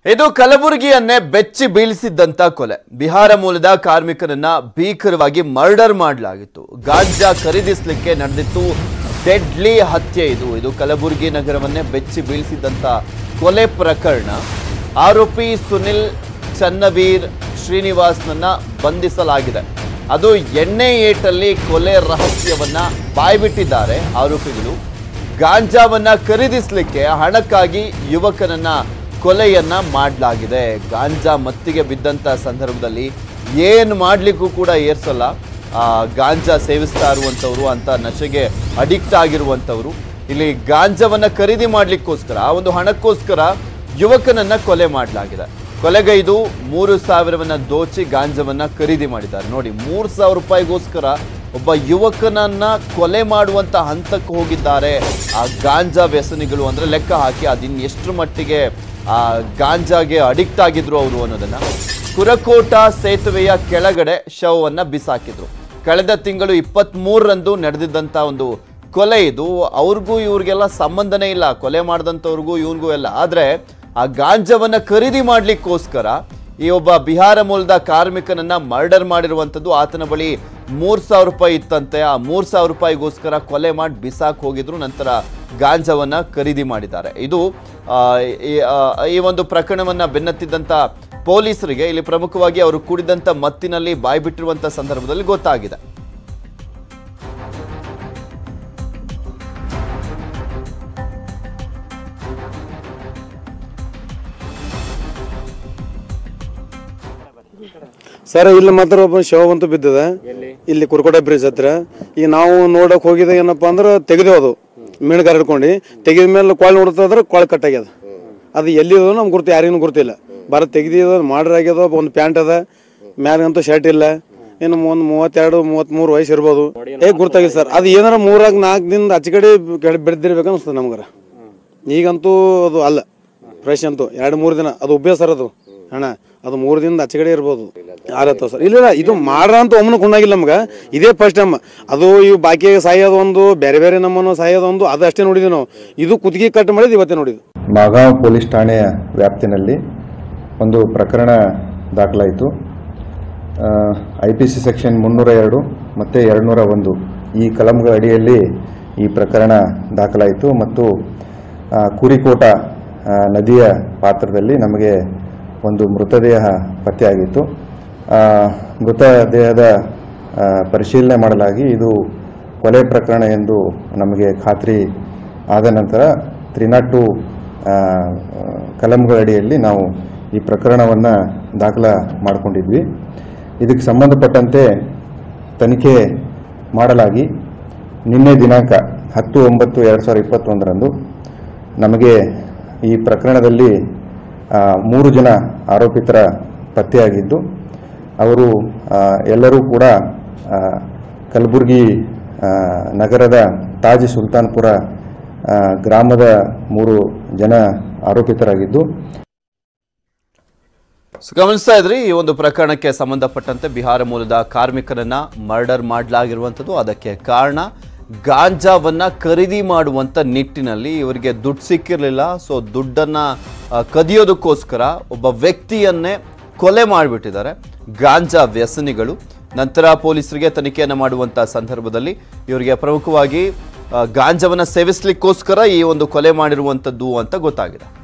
ಇದು ಕಲಬುರಗಿಯನ್ನೇ ಬೆಚ್ಚಿ ಬೀಳಿಸಿದ್ದಂತ ಕೊಲೆ ಬಿಹಾರ ಮೂಲದ ಕಾರ್ಮಿಕರನ್ನ ಭೀಕರವಾಗಿ ಮರ್ಡರ್ ಮಾಡಲಾಗಿತ್ತು ಗಾಂಜಾ ಖರೀದಿಸಲಿಕ್ಕೆ ನಡೆದಿತ್ತು ಡೆಡ್ಲಿ ಹತ್ಯೆ ಇದು ಇದು ಕಲಬುರಗಿ ನಗರವನ್ನೇ ಬೆಚ್ಚಿ ಬೀಳಿಸಿದ್ದಂತ ಕೊಲೆ ಪ್ರಕರಣ ಆರೋಪಿ ಸುನಿಲ್ ಚನ್ನವೀರ್ ಶ್ರೀನಿವಾಸ್ನನ್ನ ಬಂಧಿಸಲಾಗಿದೆ ಅದು ಎಣ್ಣೆ ಏಟಲ್ಲಿ ಕೊಲೆ ರಹಸ್ಯವನ್ನ ಬಾಯ್ಬಿಟ್ಟಿದ್ದಾರೆ ಆರೋಪಿಗಳು ಗಾಂಜಾವನ್ನ ಖರೀದಿಸಲಿಕ್ಕೆ ಹಣಕ್ಕಾಗಿ ಯುವಕನನ್ನ ಕೊಲೆಯನ್ನ ಮಾಡಲಾಗಿದೆ ಗಾಂಜಾ ಮತ್ತಿಗೆ ಬಿದ್ದಂತ ಸಂದರ್ಭದಲ್ಲಿ ಏನು ಮಾಡ್ಲಿಕ್ಕೂ ಕೂಡ ಏರ್ಸಲ್ಲ ಆ, ಗಾಂಜಾ ಸೇವಿಸ್ತಾ ಇರುವಂಥವ್ರು ಅಂತ ನಶೆಗೆ ಅಡಿಕ್ಟ್ ಆಗಿರುವಂಥವ್ರು ಇಲ್ಲಿ ಗಾಂಜಾವನ್ನ ಖರೀದಿ ಮಾಡ್ಲಿಕ್ಕೋಸ್ಕರ ಆ ಒಂದು ಹಣಕ್ಕೋಸ್ಕರ ಯುವಕನನ್ನ ಕೊಲೆ ಮಾಡಲಾಗಿದೆ ಕೊಲೆಗೈದು ಮೂರು ಸಾವಿರವನ್ನ ದೋಚಿ ಗಾಂಜಾವನ್ನ ಖರೀದಿ ಮಾಡಿದ್ದಾರೆ ನೋಡಿ ಮೂರು ಸಾವಿರ ರೂಪಾಯಿಗೋಸ್ಕರ ಒಬ್ಬ ಯುವಕನನ್ನ ಕೊಲೆ ಮಾಡುವಂತ ಹಂತಕ್ಕೆ ಹೋಗಿದ್ದಾರೆ ಆ ಗಾಂಜಾ ವ್ಯಸನಿಗಳು ಅಂದ್ರೆ ಲೆಕ್ಕ ಹಾಕಿ ಅದಿನ್ ಎಷ್ಟರ ಮಟ್ಟಿಗೆ ಆ ಗಾಂಜಾಗೆ ಅಡಿಕ್ಟ್ ಆಗಿದ್ರು ಅವರು ಅನ್ನೋದನ್ನ ಕುರಕೋಟ ಸೇತುವೆಯ ಕೆಳಗಡೆ ಶವವನ್ನ ಬಿಸಾಕಿದ್ರು ಕಳೆದ ತಿಂಗಳು ಇಪ್ಪತ್ತ್ ಮೂರರಂದು ನಡೆದಿದ್ದಂತ ಒಂದು ಕೊಲೆ ಇದು ಅವ್ರಿಗೂ ಇವ್ರಿಗೆಲ್ಲ ಸಂಬಂಧನೇ ಇಲ್ಲ ಕೊಲೆ ಮಾಡಿದಂಥವ್ರಿಗೂ ಇವನ್ಗೂ ಎಲ್ಲ ಆದ್ರೆ ಆ ಗಾಂಜಾವನ್ನ ಖರೀದಿ ಮಾಡ್ಲಿಕ್ಕೋಸ್ಕರ ಈ ಒಬ್ಬ ಬಿಹಾರ ಮೂಲದ ಕಾರ್ಮಿಕನನ್ನ ಮರ್ಡರ್ ಮಾಡಿರುವಂಥದ್ದು ಆತನ ಬಳಿ ಮೂರ್ ಸಾವಿರ ರೂಪಾಯಿ ಇತ್ತಂತೆ ಆ ಮೂರ್ ಸಾವಿರ ರೂಪಾಯಿಗೋಸ್ಕರ ಕೊಲೆ ಮಾಡಿ ಬಿಸಾಕ್ ಹೋಗಿದ್ರು ನಂತರ ಗಾಂಜಾವನ್ನ ಖರೀದಿ ಮಾಡಿದ್ದಾರೆ ಇದು ಆ, ಈ ಆ, ಈ ಒಂದು ಪ್ರಕರಣವನ್ನ ಬೆನ್ನತ್ತಿದ್ದಂತ ಪೊಲೀಸರಿಗೆ ಇಲ್ಲಿ ಪ್ರಮುಖವಾಗಿ ಅವರು ಕೂಡಿದಂತ ಮತ್ತಿನಲ್ಲಿ ಬಾಯ್ಬಿಟ್ಟಿರುವಂತ ಸಂದರ್ಭದಲ್ಲಿ ಗೊತ್ತಾಗಿದೆ ಸರ್ ಇಲ್ಲಿ ಮಾತ್ರ ಒಬ್ಬ ಶವವಂತೂ ಬಿದ್ದದ ಇಲ್ಲಿ ಕುರ್ಕೋಟೆ ಬ್ರಿಡ್ಜ್ ಹತ್ರ ಈಗ ನಾವು ನೋಡಕ್ ಹೋಗಿದ ಏನಪ್ಪಾ ಅಂದ್ರೆ ತೆಗೆದೇವು ಅದು ಮೀನುಗಾರ ಹಿಡ್ಕೊಂಡು ತೆಗೆದ ಮೇಲೆ ಕೊಳ ನೋಡ್ತಂದ್ರೆ ಕೊಳ ಕಟ್ಟಾಗ್ಯದ ಅದು ಎಲ್ಲಿದೋ ನಮ್ಗೆ ಗುರ್ತು ಯಾರಿಗೂ ಗುರ್ತಿಲ್ಲ ಬರ ತೆಗ್ದಿದ ಮಾಡ್ರ್ ಆಗ್ಯದ ಒಂದು ಪ್ಯಾಂಟ್ ಅದ ಮ್ಯಾಲಂತೂ ಶರ್ಟ್ ಇಲ್ಲ ಇನ್ನು ಒಂದು ಮೂವತ್ತೆರಡು ಮೂವತ್ತ್ಮೂರು ವಯಸ್ಸು ಇರ್ಬೋದು ಏ ಗುರ್ತಾಗಿದೆ ಸರ್ ಅದು ಏನಾರ ಮೂರಾಗ ನಾಲ್ಕು ದಿನದ ಆಚೆ ಕಡೆ ಬೆಳೆದಿರ್ಬೇಕು ಅನಿಸ್ತದೆ ನಮ್ಗಾರ ಈಗಂತೂ ಅದು ಅಲ್ಲ ಫ್ರೆಶ್ ಅಂತೂ ಎರಡು ಮೂರು ದಿನ ಅದು ಉಬ್ಬ್ಯ ಸರ್ ಅದು ಅಣ್ಣ ಅದು ಮೂರು ದಿನದ ಆಚೆ ಕಡೆ ಇರ್ಬೋದು ಆರತ್ತ ಸರ್ ಇಲ್ಲ ಇಲ್ಲ ಇದು ಮಾಡ್ರ ಅಂತ ಒಮ್ಮನ ಕುಣ್ಣಾಗಿಲ್ಲ ನಮ್ಗೆ ಇದೇ ಫಸ್ಟ್ ಟೈಮ್ ಅದು ಇವು ಬಾಕಿ ಸಾಯೋದು ಒಂದು ಬೇರೆ ಬೇರೆ ನಮ್ಮನ್ನು ಸಾಯೋದು ಒಂದು ಅದು ಅಷ್ಟೇ ನೋಡಿದ್ವಿ ನಾವು ಇದು ಕುತ್ತಿಗೆ ಕಟ್ ಮಾಡಿದ್ದು ಇವತ್ತೇ ನೋಡಿದ್ವಿ ಮಾಗಾಂವ್ ಪೊಲೀಸ್ ಠಾಣೆಯ ವ್ಯಾಪ್ತಿನಲ್ಲಿ ಒಂದು ಪ್ರಕರಣ ದಾಖಲಾಯಿತು ಐ ಪಿ ಸಿ ಸೆಕ್ಷನ್ ಮುನ್ನೂರ ಎರಡು ಮತ್ತು ಎರಡುನೂರ ಒಂದು ಈ ಕಲಂಗಳ ಅಡಿಯಲ್ಲಿ ಈ ಪ್ರಕರಣ ದಾಖಲಾಯಿತು ಮತ್ತು ಆ, ಕುರಿಕೋಟ ಆ, ನದಿಯ ಪಾತ್ರದಲ್ಲಿ ನಮಗೆ ಒಂದು ಮೃತದೇಹ ಪತ್ತೆಯಾಗಿತ್ತು ಆ, ಮೃತದೇಹದ ಆ, ಪರಿಶೀಲನೆ ಮಾಡಲಾಗಿ ಇದು ಕೊಲೆ ಪ್ರಕರಣ ಎಂದು ನಮಗೆ ಖಾತ್ರಿ ಆದ ನಂತರ ತ್ರೀ ನಾಟ್ ಟು ಕಲಂಗಳ ಅಡಿಯಲ್ಲಿ ನಾವು ಈ ಪ್ರಕರಣವನ್ನು ದಾಖಲ ಮಾಡಿಕೊಂಡಿದ್ವಿ ಇದಕ್ಕೆ ಸಂಬಂಧಪಟ್ಟಂತೆ ತನಿಖೆ ಮಾಡಲಾಗಿ ನಿನ್ನೆ ದಿನಾಂಕ ಹತ್ತು ಒಂಬತ್ತು ಎರಡು ಸಾವಿರದ ಇಪ್ಪತ್ತೊಂದರಂದು ನಮಗೆ ಈ ಪ್ರಕರಣದಲ್ಲಿ ಆ, ಮೂರು ಜನ ಆರೋಪಿತರ ಪತ್ತೆಯಾಗಿದ್ದು ಅವರು ಆ, ಎಲ್ಲರೂ ಕೂಡ ಆ, ಕಲಬುರಗಿ ಆ, ನಗರದ ತಾಜ್ ಸುಲ್ತಾನ್ಪುರ ಆ, ಗ್ರಾಮದ ಮೂರು ಜನ ಆರೋಪಿತರಾಗಿದ್ದು ಸೊ ಗಮನಿಸ್ತಾ ಇದ್ರಿ ಈ ಒಂದು ಪ್ರಕರಣಕ್ಕೆ ಸಂಬಂಧಪಟ್ಟಂತೆ ಬಿಹಾರ ಮೂಲದ ಕಾರ್ಮಿಕರನ್ನ ಮರ್ಡರ್ ಮಾಡಲಾಗಿರುವಂಥದ್ದು ಅದಕ್ಕೆ ಕಾರಣ ಗಾಂಜಾವನ್ನ ಖರೀದಿ ಮಾಡುವಂತ ನಿಟ್ಟಿನಲ್ಲಿ ಇವರಿಗೆ ದುಡ್ಡು ಸಿಕ್ಕಿರಲಿಲ್ಲ ಸೊ ದುಡ್ಡನ್ನ ಆ, ಕದಿಯೋದಕ್ಕೋಸ್ಕರ ಒಬ್ಬ ವ್ಯಕ್ತಿಯನ್ನೇ ಕೊಲೆ ಮಾಡಿಬಿಟ್ಟಿದ್ದಾರೆ ಗಾಂಜಾ ವ್ಯಸನಿಗಳು ನಂತರ ಪೊಲೀಸರಿಗೆ ತನಿಖೆಯನ್ನು ಮಾಡುವಂತ ಸಂದರ್ಭದಲ್ಲಿ ಇವರಿಗೆ ಪ್ರಮುಖವಾಗಿ ಆ, ಗಾಂಜಾವನ್ನ ಸೇವಿಸ್ಲಿಕ್ಕೋಸ್ಕರ ಈ ಒಂದು ಕೊಲೆ ಮಾಡಿರುವಂಥದ್ದು ಅಂತ ಗೊತ್ತಾಗಿದೆ